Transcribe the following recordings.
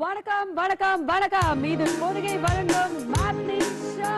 வணக்கம் வணக்கம் வணக்கம் இது பொதுகை வழங்கும் மேட்னி ஷோ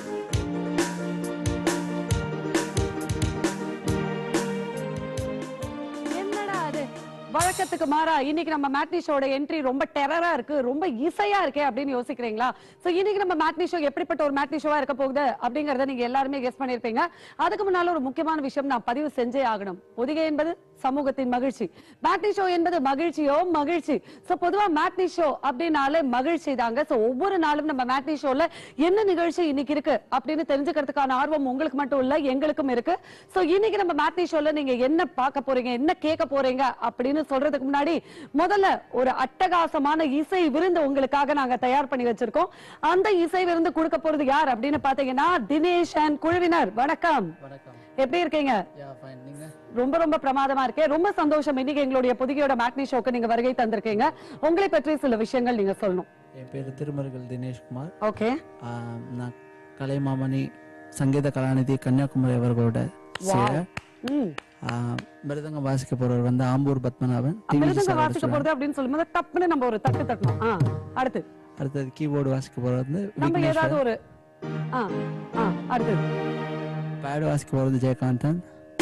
என்னடா அது வழக்கத்துக்கு மாறா இன்னைக்கு நம்ம மேட்னி ஷோட என்ட்ரி ரொம்ப டெரரா இருக்கு ரொம்ப இசையா இருக்கே அப்படின்னு யோசிக்கிறீங்களா சோ இன்னைக்கு நம்ம மேட்னி ஷோ எப்படிப்பட்ட ஒரு மேட்னி ஷோவா இருக்க போகுது அப்படிங்கறத நீங்க எல்லாருமே கெஸ் பண்ணிருப்பீங்க அதுக்கு முன்னால ஒரு முக்கியமான விஷயம் நான் பதிவு செஞ்சே ஆகணும் பொதிகை என்பது சமூகத்தின் மகிழ்ச்சி மேட்னி ஷோ என்பது மகிழ்ச்சியோ மகிழ்ச்சி சோ பொதுவா மேட்னி ஷோ அப்படின்னாலே மகிழ்ச்சி தாங்க சோ ஒவ்வொரு நாளும் நம்ம மேட்னி ஷோல என்ன நிகழ்ச்சி இன்னைக்கு இருக்கு அப்படின்னு தெரிஞ்சுக்கிறதுக்கான ஆர்வம் உங்களுக்கு மட்டும் இல்ல எங்களுக்கும் இருக்கு சோ இன்னைக்கு நம்ம மேட்னி ஷோல நீங்க என்ன பார்க்க போறீங்க என்ன கேட்க போறீங்க அப்படின்னு சொல்றதுக்கு முன்னாடி முதல்ல ஒரு அட்டகாசமான இசை விருந்து உங்களுக்காக நாங்க தயார் பண்ணி வச்சிருக்கோம் அந்த இசை விருந்து கொடுக்க போறது யார் அப்படின்னு பாத்தீங்கன்னா தினேஷ் அண்ட் குழுவினர் வணக்கம் வணக்கம் எப்படி இருக்கீங்க யா ஃபைன் நீங்க ரொம்ப ரொம்ப பிரமாதமா இருக்கே ரொம்ப சந்தோஷம் இன்னைக்கு எங்களுடைய புதியோட மேட்னி ஷோக்கு நீங்க வருகை தந்திருக்கீங்க உங்களை பற்றி சில விஷயங்கள் நீங்க சொல்லணும் என் பேர் திருமருகல் தினேஷ்குமார் ஓகே ஆம், நான் கலைமாமணி சங்கீத கலாநிதி கன்னியாகுமரி அவர்களோட சேர ம் மிருதங்கம் வாசிக்க போறவர் வந்து ஆம்பூர் பத்மநாபன் டிவி மிருதங்க வாசிக்க போறது அப்படின்னு சொல்லும்போது டப்புன்னு நம்ம ஒரு தட்டு தட்டணும் ஆ, அடுத்து அடுத்தது கீபோர்டு வாசிக்க போறது வந்து நம்ம ஏதாவது விக்னேஸ்வர் ஒரு ஆ ஆ அடுத்து பேட் வாசிக்க போறது ஜெயகாந்தன்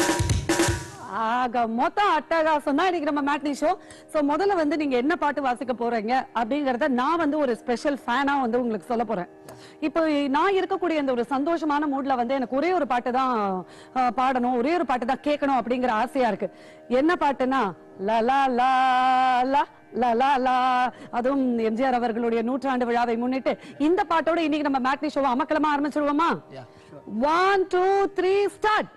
ஆக மொத்தம் அட்டகாசம் தான் இன்னைக்கு நம்ம மேட்னி ஷோ சோ முதல்ல வந்து நீங்க என்ன பாட்டு வாசிக்க போறீங்க அப்படிங்கறத நான் வந்து ஒரு ஸ்பெஷல் ஃபேனா வந்து உங்களுக்கு சொல்ல போறேன் இப்போ நான் இருக்கக்கூடிய இந்த ஒரு சந்தோஷமான மூட்ல வந்து எனக்கு ஒரே ஒரு பாட்டு தான் ஆ, பாடணும் ஒரே ஒரு பாட்டு தான் கேட்கணும் அப்படிங்கிற ஆசையா இருக்கு என்ன பாட்டுனா லா லா லா லா லா லா லா அதுவும் எம்ஜிஆர் அவர்களுடைய நூற்றாண்டு விழாவை முன்னிட்டு இந்த பாட்டோட இன்னைக்கு நம்ம மேட்னி ஷோவை அமக்கலமா ஆரம்பிச்சிருவோமா yeah one two three start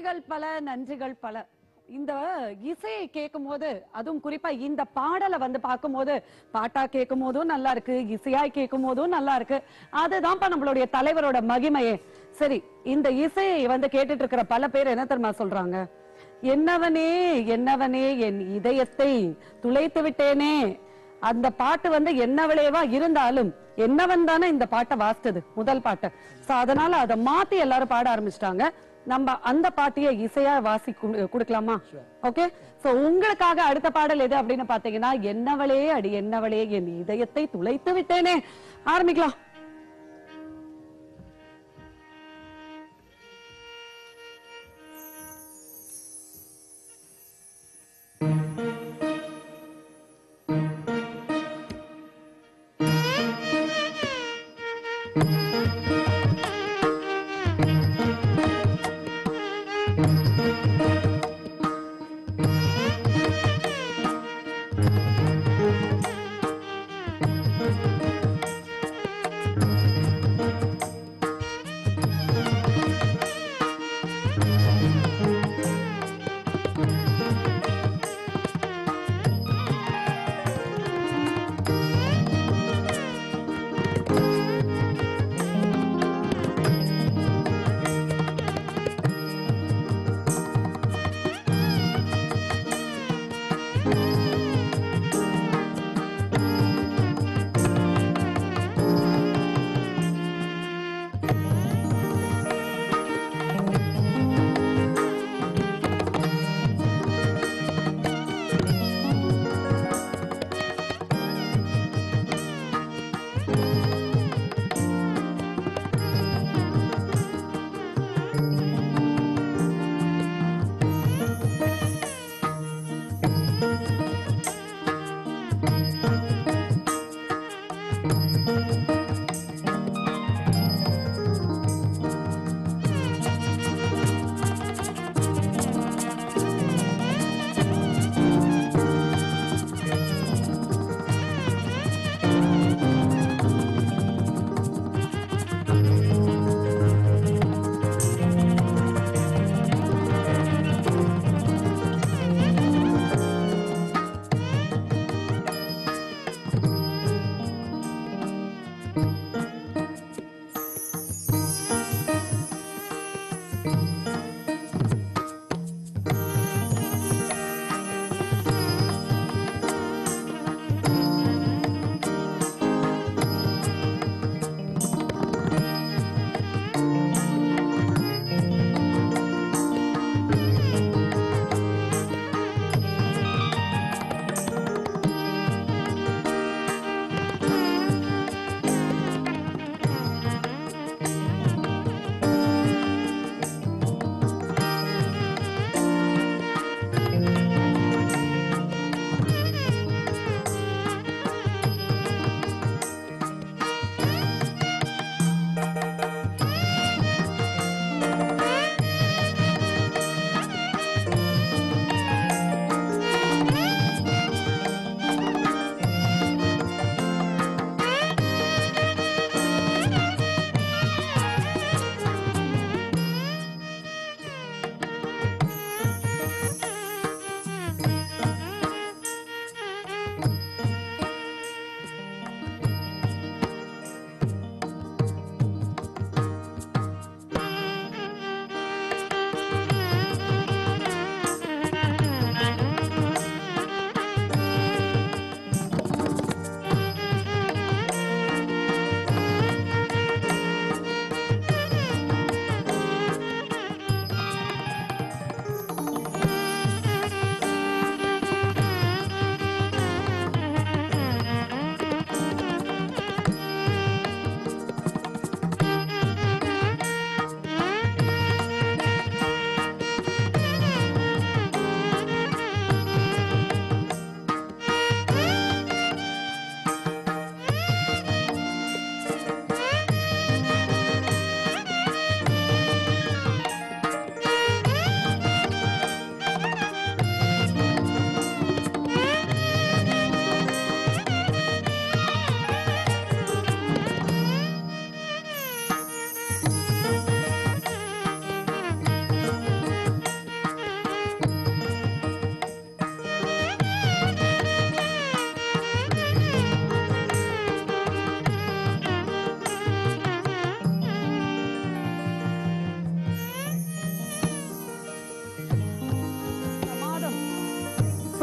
நன்றிகள் பல நன்றிகள் பல இந்த இசையை கேட்கும் போது அதுவும் குறிப்பா இந்த பாடலை வந்து பார்க்கும்போது பாட்டா கேட்கும் போதும் நல்லா இருக்கு இசையாய் கேட்கும் போதும் நல்லா இருக்கு அதுதான்ப்பா நம்மளுடைய தலைவரோட மகிமையே சரி இந்த இசையை வந்து கேட்டுட்டு இருக்கிற பல பேர் என்ன தெரியுமா சொல்றாங்க என்னவனே என்னவனே என் இதயத்தை துளைத்து விட்டேனே அந்த பாட்டு வந்து என்னவளேவா இருந்தாலும் என்னவன் தானே இந்த பாட்டை வாசிச்சது முதல் பாட்டை சோ அதனால அதை மாத்தி எல்லாரும் பாட ஆரம்பிச்சிட்டாங்க நம்ம அந்த பாட்டிய இசையா வாசி குடு- கொடுக்கலாமா ஓகே சோ உங்களுக்காக அடுத்த பாடல் எது அப்படின்னு பாத்தீங்கன்னா என்னவளே அடி என்னவளே என் இதயத்தை துளைத்து விட்டேனே ஆரம்பிக்கலாம்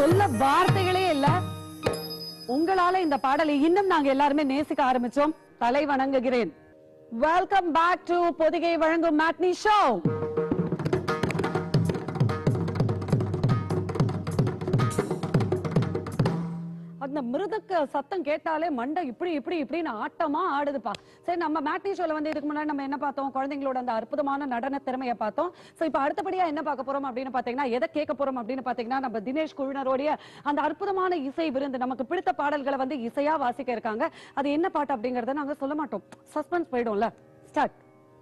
சொல்ல வார்த்தைகளே இல்ல உங்களால இந்த பாடலை இன்னும் நாங்க எல்லாருமே நேசிக்க ஆரம்பிச்சோம் தலை வணங்குகிறேன் வெல்கம் பேக் டு பொதிகை வழங்கும் மேட்னி ஷோ அந்த மிருதக்க சத்தம் கேட்டாலே மண்டை இப்படி இப்படி இப்படின்னு ஆட்டமா ஆடுதுப்பா சரி நம்ம மேட்னி ஷோல வந்து இதுக்கு முன்னாடி நம்ம என்ன பார்த்தோம் குழந்தைங்களோட அந்த அற்புதமான நடன திறமையை பார்த்தோம் சோ இப்போ அடுத்தபடியா என்ன பார்க்க போறோம் அப்படின்னு பாத்தீங்கன்னா எதை கேட்க போறோம் அப்படின்னு பாத்தீங்கன்னா நம்ம தினேஷ் குழுவினரோடைய அந்த அற்புதமான இசை விருந்து நமக்கு பிடித்த பாடல்களை வந்து இசையா வாசிக்க இருக்காங்க அது என்ன பாட்டு அப்படிங்கறத நாங்க சொல்ல மாட்டோம் சஸ்பென்ஸ் போயிடும்ல ஸ்டார்ட்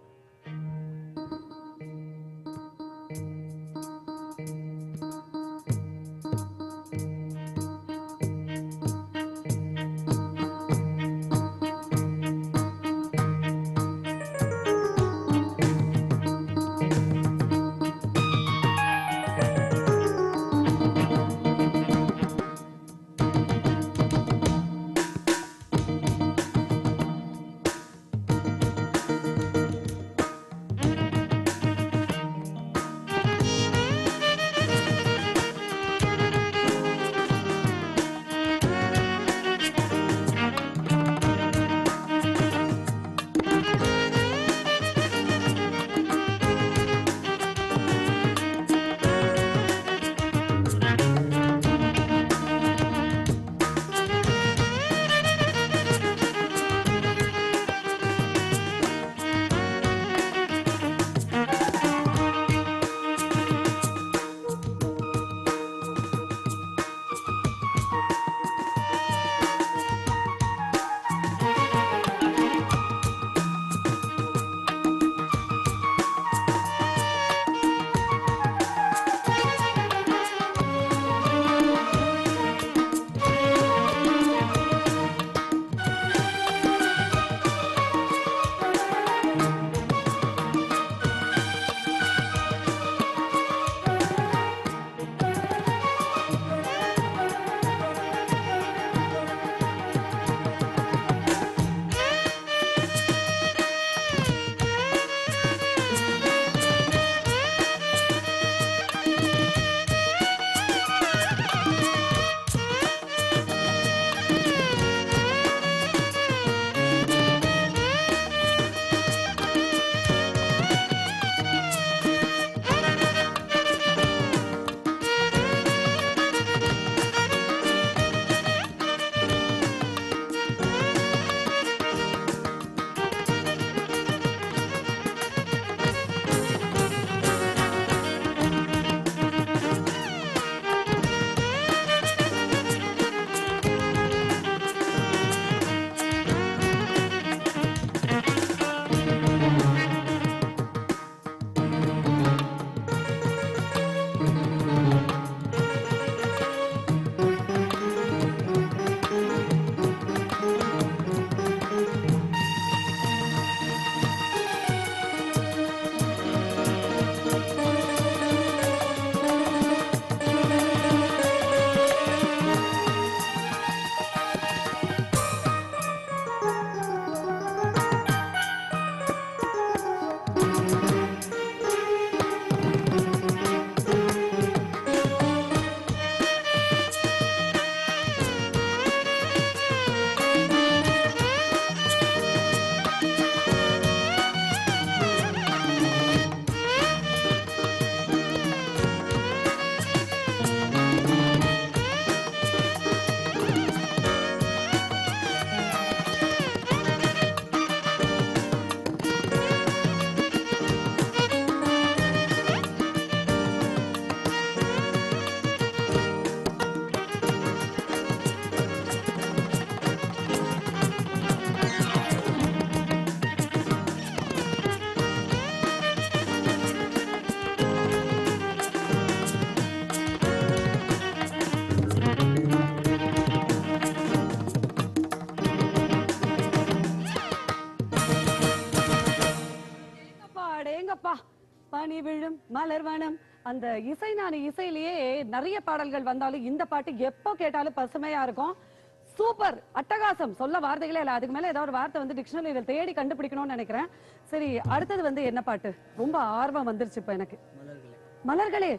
அடேங்கப்பா பனி விழும் மலர்வனம் அந்த இசை நான் இசையிலேயே நிறைய பாடல்கள் வந்தாலும் இந்த பாட்டு எப்போ கேட்டாலும் பசுமையா இருக்கும் சூப்பர் அட்டகாசம் சொல்ல வார்த்தைகளே இல்ல அதுக்கு மேல ஏதாவது ஒரு வார்த்தை வந்து டிக்ஷனரியில தேடி கண்டுபிடிக்கணும்னு நினைக்கிறேன் சரி அடுத்தது வந்து என்ன பாட்டு ரொம்ப ஆர்வம் வந்துருச்சு இப்ப எனக்கு மலர்களே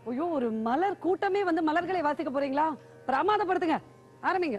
ஐயோ ஒரு மலர் கூட்டமே வந்து மலர்களை வாசிக்க போறீங்களா பிரமாதப்படுத்துங்க ஆரம்பிங்க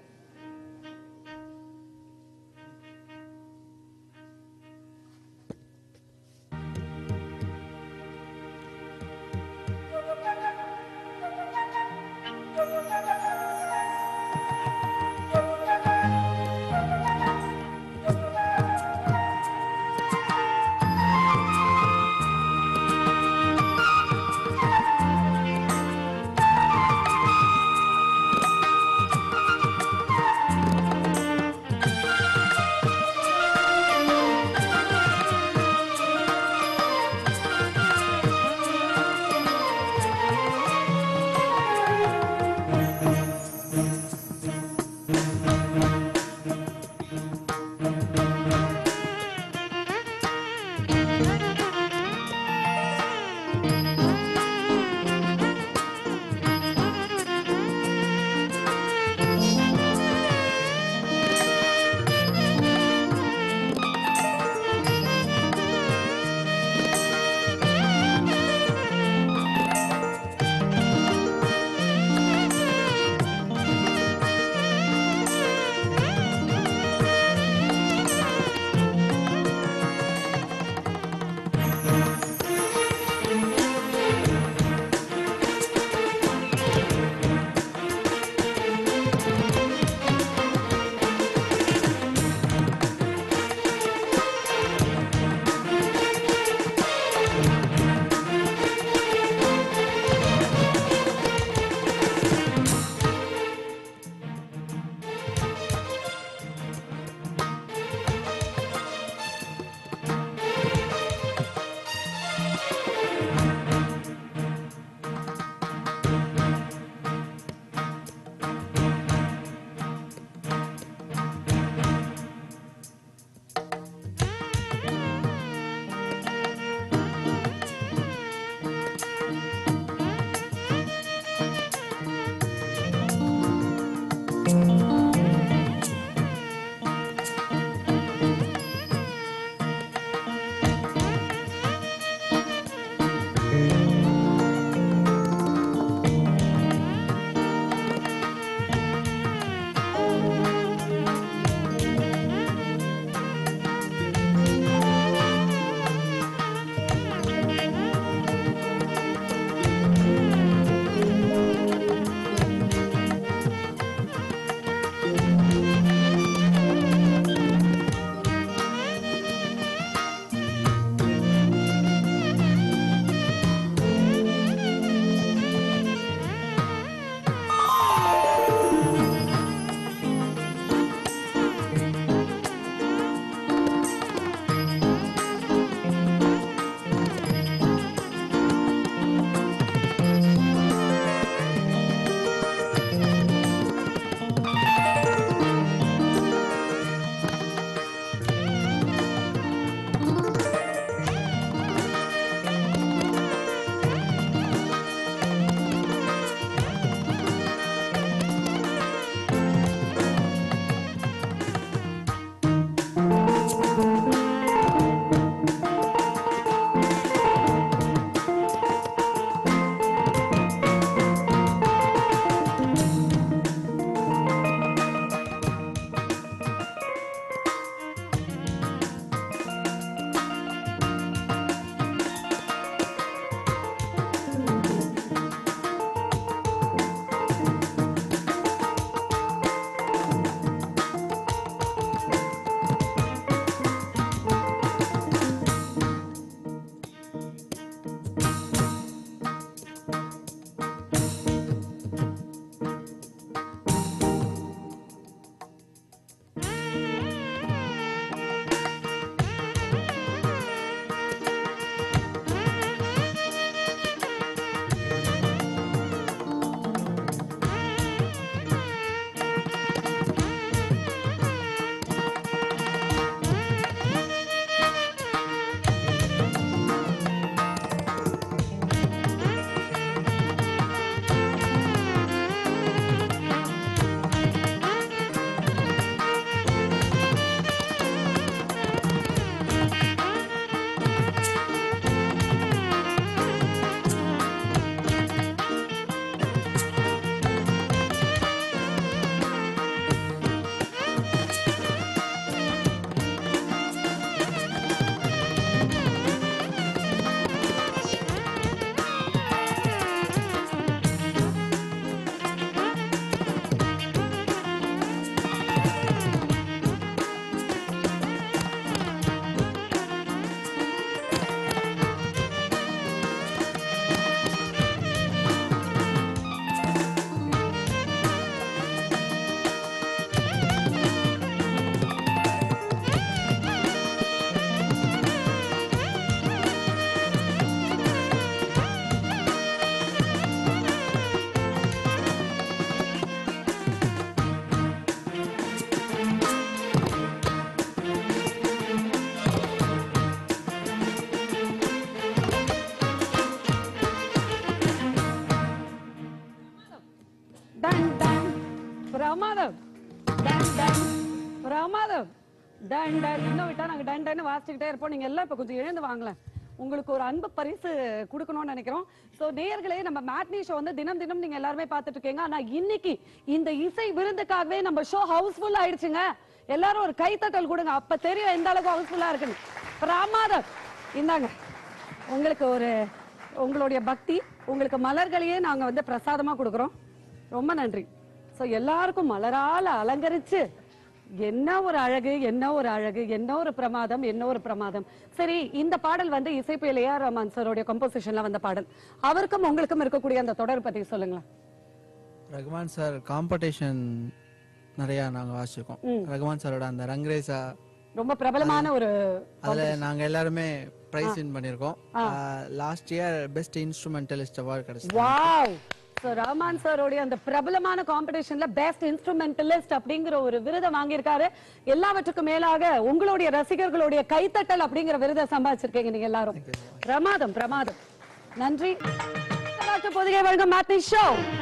டன். பிரமாதம் டன் டன் இன்னும் விட்டா நாங்க டன் டன் வாசிச்சுக்கிட்டே இருப்போம் நீங்க எல்லாம் இப்ப கொஞ்சம் எழுந்து வாங்களேன் உங்களுக்கு ஒரு அன்பு பரிசு கொடுக்கணும்னு நினைக்கிறோம் சோ நேயர்களே நம்ம மேட்னி ஷோ வந்து தினம் தினம் நீங்க எல்லாருமே பார்த்துட்டு இருக்கீங்க ஆனா இன்னைக்கு இந்த இசை விருந்துக்காகவே நம்ம ஷோ ஹவுஸ்ஃபுல் ஆயிடுச்சுங்க எல்லாரும் ஒரு கைத்தட்டல் கொடுங்க அப்ப தெரியும் எந்த அளவுக்கு ஹவுஸ்ஃபுல்லா இருக்குன்னு பிரமாதம் இந்தாங்க உங்களுக்கு ஒரு உங்களுடைய பக்தி உங்களுக்கு மலர்களையே நாங்க வந்து பிரசாதமா கொடுக்குறோம் ரொம்ப நன்றி சோ எல்லாருக்கும் மலரால அலங்கரிச்சு என்ன ஒரு அழகு என்ன ஒரு அழகு என்ன ஒரு பிரமாதம் என்ன ஒரு பிரமாதம் சரி இந்த பாடல் வந்து இசைப்பியல் ஏஆர் ரஹ்மான் சாரோடைய கம்போசிஷன்ல வந்த பாடல் அவருக்கும் உங்களுக்கும் இருக்கக்கூடிய அந்த தொடர் பத்தி சொல்லுங்களேன் ரகுமான் சார் காம்படிஷன் நிறையா நாங்கள் வாசிச்சிருக்கோம் ரகுமான் சாரோட அந்த ரங்ரேசா ரொம்ப பிரபலமான ஒரு அதில் நாங்கள் எல்லாருமே ப்ரைஸ் வின் பண்ணியிருக்கோம் last year best instrumentalist award கிடைச்சது வாவ் சோ ரஹ்மான் சாரோடைய அந்த பிரபலமான காம்படிஷன்ல பெஸ்ட் இன்ஸ்ட்ருமெண்டலிஸ்ட் அப்படிங்கிற ஒரு விருதை வாங்கியிருக்காரு எல்லாவற்றுக்கும் மேலாக உங்களுடைய ரசிகர்களுடைய கைத்தட்டல் அப்படிங்கிற விருதை சம்பாதிச்சிருக்கீங்க நீங்க எல்லாரும் பிரமாதம் பிரமாதம் நன்றி வரலாற்று பொதிகை வழங்கும் மேட்னி ஷோ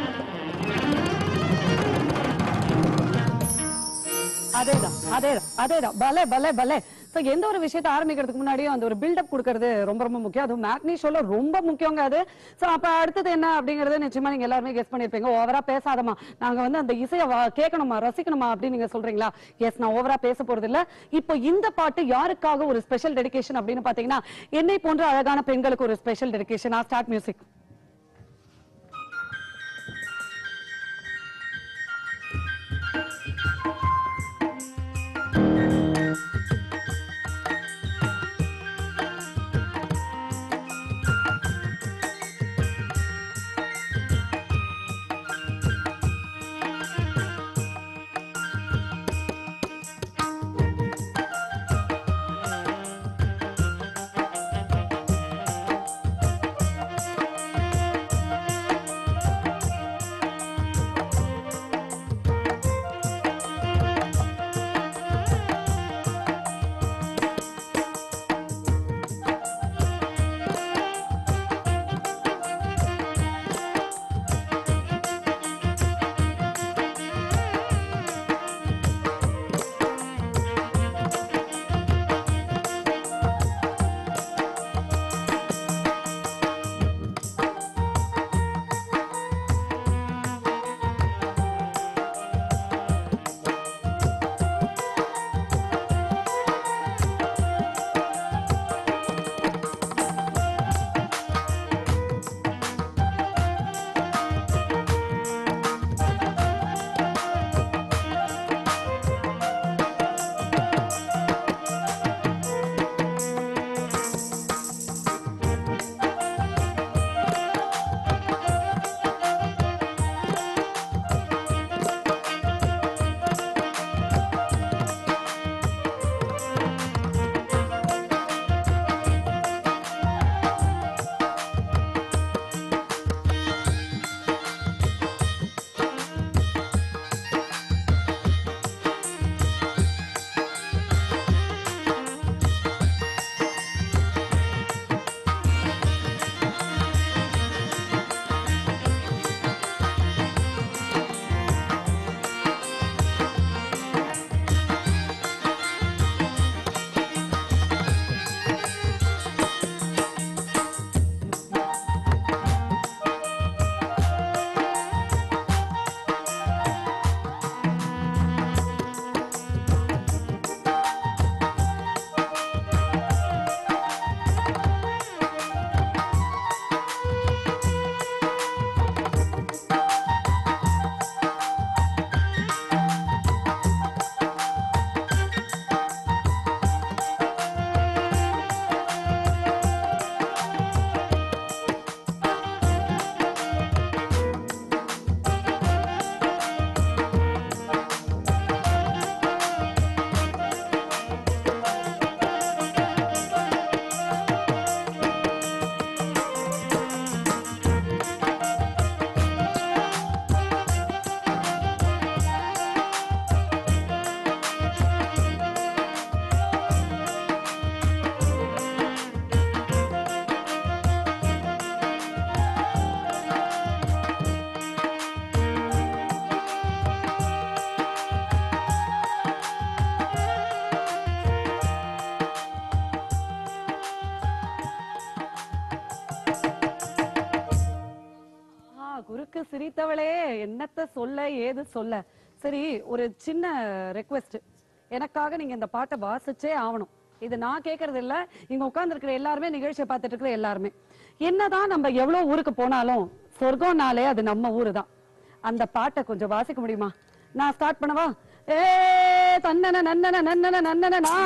அதேதான் அதேதான் அதேதான் பலே பலே பலே சோ எந்த ஒரு விஷயத்தை ஆரம்பிக்கிறதுக்கு முன்னாடியும் அந்த ஒரு பில்டப் கொடுக்கறது ரொம்ப ரொம்ப முக்கியம் அதுவும் மேட்னி ஷோல ரொம்ப முக்கியங்க அது சோ அப்ப அடுத்தது என்ன அப்படிங்கறது நிச்சயமா நீங்க எல்லாருமே கெஸ் பண்ணிருப்பீங்க ஓவரா பேசாதமா நாங்க வந்து அந்த இசையை வா- கேட்கணுமா ரசிக்கணுமா அப்படின்னு நீங்க சொல்றீங்களா எஸ் நான் ஓவரா பேச போறது இல்ல இப்போ இந்த பாட்டு யாருக்காக ஒரு ஸ்பெஷல் டெடிகேஷன் அப்படின்னு பாத்தீங்கன்னா என்னை போன்ற அழகான பெண்களுக்கு ஒரு special dedication ah start music அளவுக்கு சிரித்தவளே என்னத்த சொல்ல ஏது சொல்ல சரி ஒரு சின்ன ரெக்வெஸ்ட் எனக்காக நீங்க இந்த பாட்டை வாசிச்சே ஆகணும் இது நான் கேக்குறது இல்ல இங்க உட்கார்ந்து இருக்கிற எல்லாருமே நிகழ்ச்சியை பார்த்துட்டு இருக்கிற எல்லாருமே என்னதான் நம்ம எவ்வளவு ஊருக்கு போனாலும் சொர்க்கம்னாலே அது நம்ம ஊரு தான் அந்த பாட்டை கொஞ்சம் வாசிக்க முடியுமா நான் ஸ்டார்ட் பண்ணவா ஏ தன்னன நன்னன நன்னன நன்னன நா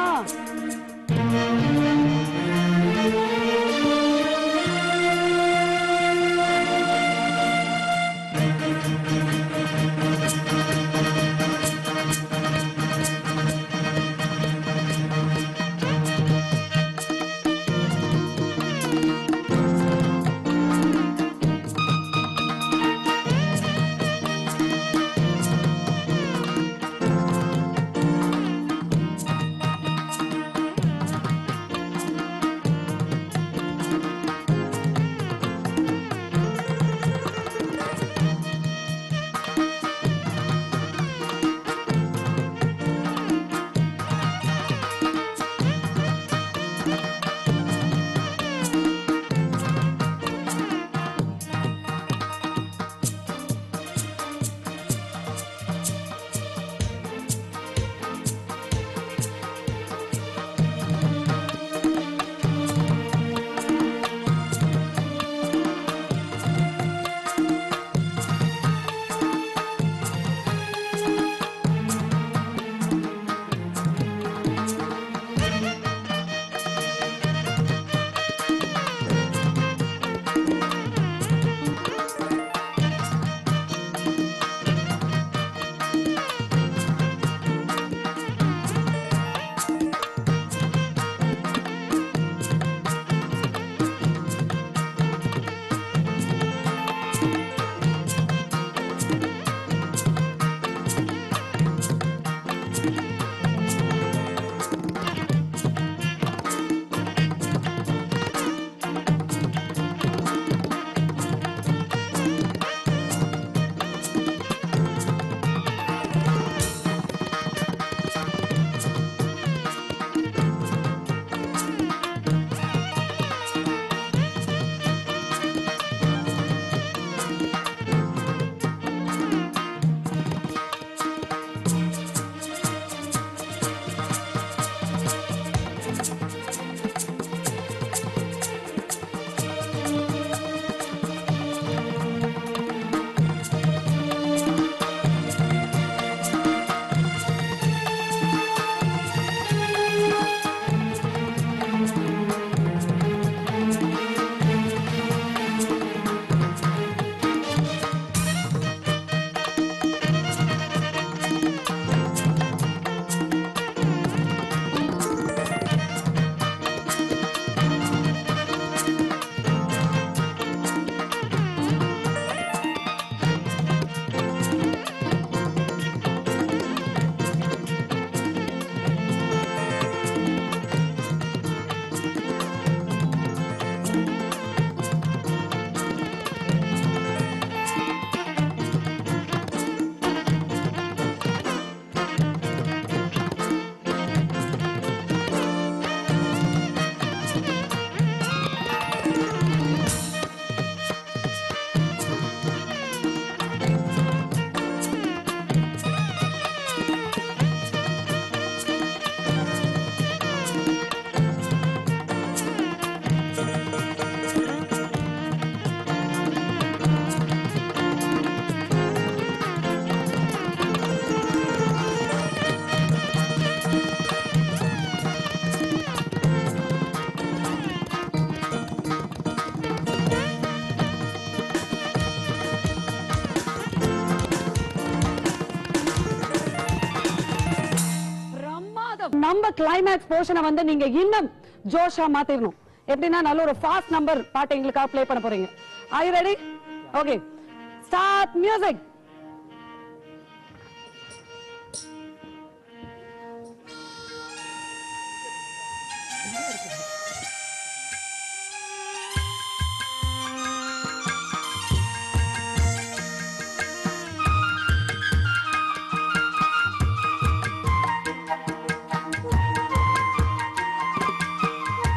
நம்ம கிளைமேக்ஸ் போர்ஷனை வந்து நீங்க இன்னும் ஜோஷா மாத்திரணும் எப்படின்னா நல்ல ஒரு ஃபாஸ்ட் நம்பர் பாட்டு எங்களுக்காக ப்ளே பண்ண போறீங்க I ready okay start music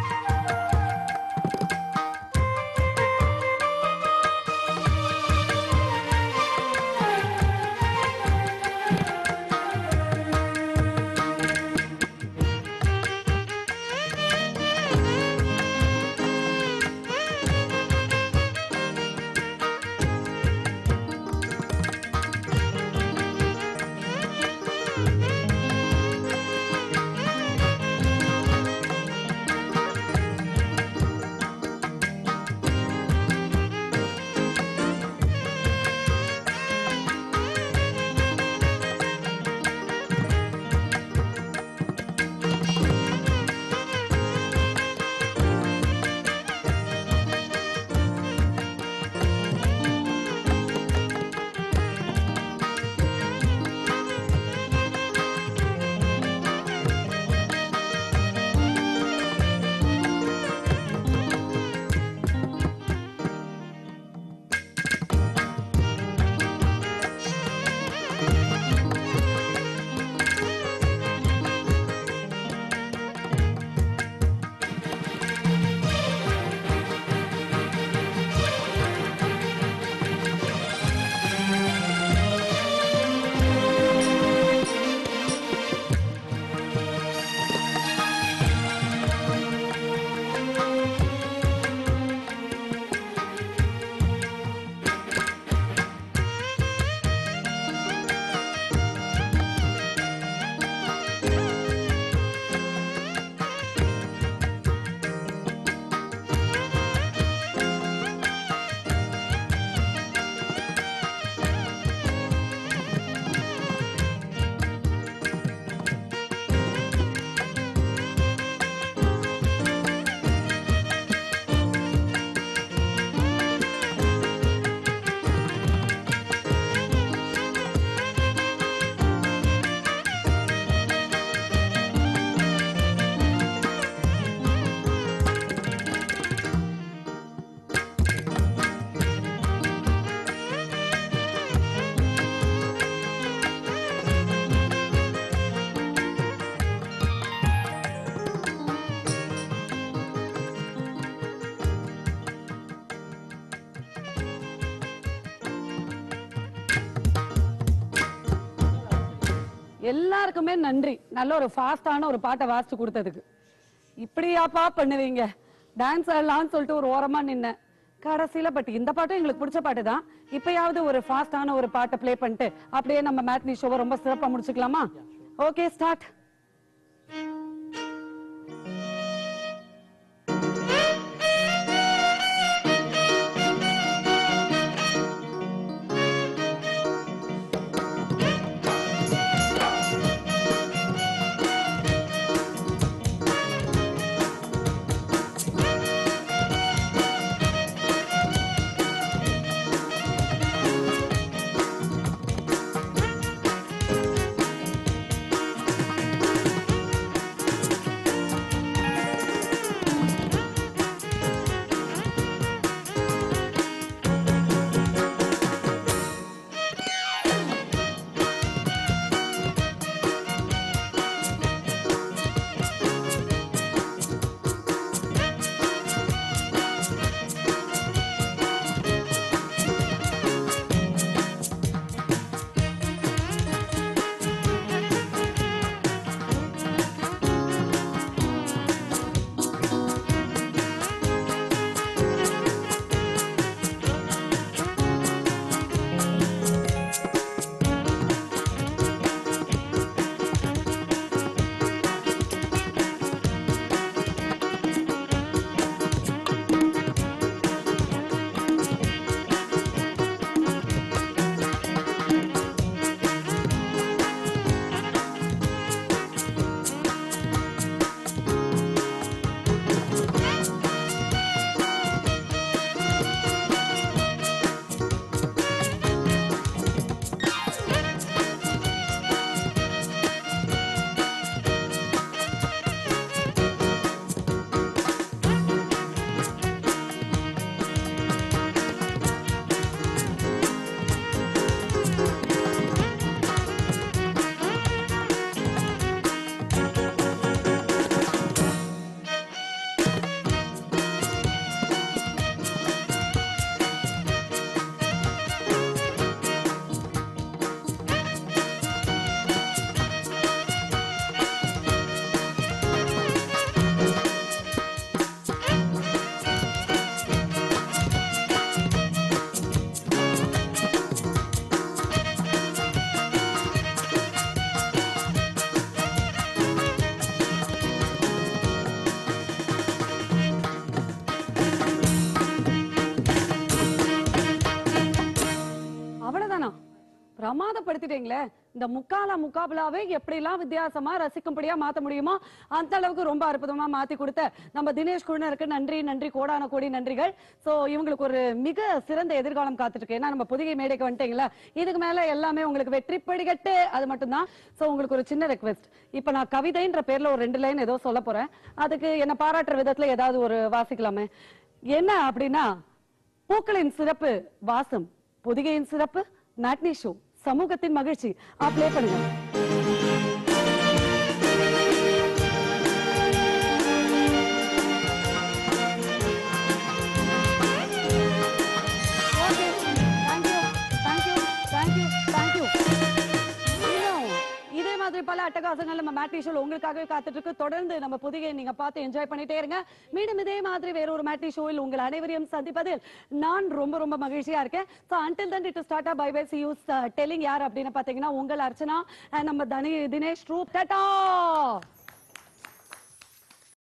ah எல்லாருக்குமே நன்றி நல்ல ஒரு ஃபாஸ்டான ஒரு பாட்டை வாசிச்சு கொடுத்ததுக்கு இப்படியாப்பா பண்ணுவீங்க டான்ஸ் ஆடலாம்னு சொல்லிட்டு ஒரு ஓரமா நின்னேன் கடைசியில பட் இந்த பாட்டும் எங்களுக்கு பிடிச்ச பாட்டு தான் இப்பயாவது ஒரு ஃபாஸ்டான ஒரு பாட்டை ப்ளே பண்ணிட்டு அப்படியே நம்ம மேட்னி ஷோவை ரொம்ப சிறப்பா முடிச்சுக்கலாமா ஓகே ஸ்டார்ட் அவ்வளவுதானா பிரமாதப்படுத்திட்டீங்களே இந்த முக்கால முக்காபலாவே எப்படிலாம் வித்தியாசமா ரசிக்கும்படியா மாத்த முடியுமோ அந்த அளவுக்கு ரொம்ப அற்புதமா மாத்தி கொடுத்த நம்ம தினேஷ் குழுனருக்கு நன்றி நன்றி கோடான கோடி நன்றிகள் சோ இவங்களுக்கு ஒரு மிக சிறந்த எதிர்காலம் காத்துட்டு இருக்கு ஏன்னா நம்ம புதிய மேடைக்கு வந்துட்டீங்களா இதுக்கு மேல எல்லாமே உங்களுக்கு வெற்றி படிக்கட்டு அது மட்டும்தான் சோ உங்களுக்கு ஒரு சின்ன ரெக்வெஸ்ட் இப்ப நான் கவிதைன்ற பேர்ல ஒரு ரெண்டு லைன் ஏதோ சொல்ல போறேன் அதுக்கு என்ன பாராட்டுற விதத்துல ஏதாவது ஒரு வாசிக்கலாமே என்ன அப்படின்னா பூக்களின் சிறப்பு வாசம் பொதிகையின் சிறப்பு மேட்னி ஷோ சமூகத்தின் மகிழ்ச்சி ப்ளே பண்ணுங்க Okay. Thank you. Thank you. Thank you. Thank you. இன்னும் இதே மாதிரி பல அட்டகாசங்கள் நம்ம மேட்னி ஷோல உங்களுக்காகவே காத்துட்டு இருக்கு தொடர்ந்து நம்ம புதிய நீங்க பார்த்து என்ஜாய் பண்ணிட்டே இருங்க மீண்டும் இதே மாதிரி வேற ஒரு மேட்னி ஷோவில் உங்கள் அனைவரையும் சந்திப்பதில் நான் ரொம்ப ரொம்ப மகிழ்ச்சியா இருக்கேன் so until then it is டாடா bye bye see you telling யார் அப்படின்னு பாத்தீங்கன்னா உங்கள் அர்ச்சனா and நம்ம தனி தினேஷ் ரூப் டாடா